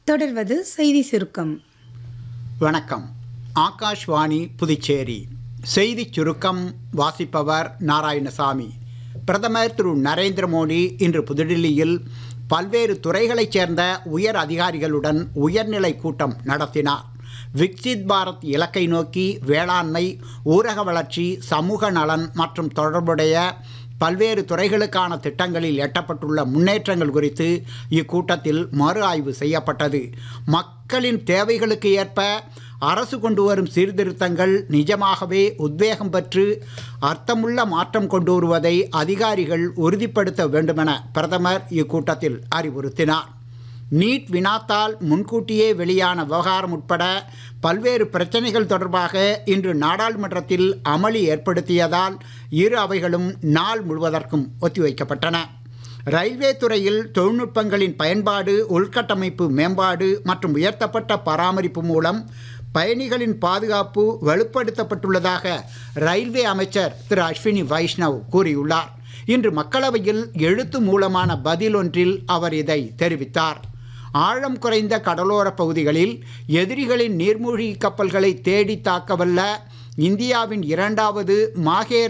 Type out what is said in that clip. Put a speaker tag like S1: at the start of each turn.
S1: தொடர்வது செய்தி சுருக்கம்
S2: வணக்கம் ஆகாஷ்வாணி புதுச்சேரி செய்திச் சுருக்கம் வாசிப்பவர் நாராயணசாமி பிரதமர் திரு நரேந்திர மோடி இன்று புதுடில்லியில் பல்வேறு துறைகளைச் சேர்ந்த உயர் அதிகாரிகளுடன் உயர்நிலை கூட்டம் நடத்தினார் விக்சித் பாரத் இலக்கை நோக்கி வேளாண்மை ஊரக வளர்ச்சி சமூக நலன் மற்றும் தொடர்புடைய பல்வேறு துறைகளுக்கான திட்டங்களில் எட்டப்பட்டுள்ள முன்னேற்றங்கள் குறித்து இக்கூட்டத்தில் மறு ஆய்வு செய்யப்பட்டது மக்களின் தேவைகளுக்கு ஏற்ப அரசு கொண்டு வரும் சீர்திருத்தங்கள் நிஜமாகவே உத்வேகம் பெற்று அர்த்தமுள்ள மாற்றம் கொண்டு வருவதை அதிகாரிகள் உறுதிப்படுத்த வேண்டுமென பிரதமர் இக்கூட்டத்தில் அறிவுறுத்தினார் நீட் வினாத்தால் முன்கூட்டியே வெளியான விவகாரம் உட்பட பல்வேறு பிரச்சனைகள் தொடர்பாக இன்று நாடாளுமன்றத்தில் அமளி ஏற்படுத்தியதால் இரு அவைகளும் நாள் முழுவதற்கும் ஒத்திவைக்கப்பட்டன ரயில்வே துறையில் தொழில்நுட்பங்களின் பயன்பாடு உள்கட்டமைப்பு மேம்பாடு மற்றும் உயர்த்தப்பட்ட பராமரிப்பு மூலம் பயணிகளின் பாதுகாப்பு வலுப்படுத்தப்பட்டுள்ளதாக ரயில்வே அமைச்சர் திரு அஸ்வினி வைஷ்ணவ் கூறியுள்ளார் இன்று மக்களவையில் எழுத்து மூலமான பதில் ஒன்றில் அவர் இதை தெரிவித்தார் ஆழம் குறைந்த கடலோர பகுதிகளில் எதிரிகளின் நீர்மூழ்கி கப்பல்களை தேடி தாக்கவல்ல இந்தியாவின் இரண்டாவது மாகே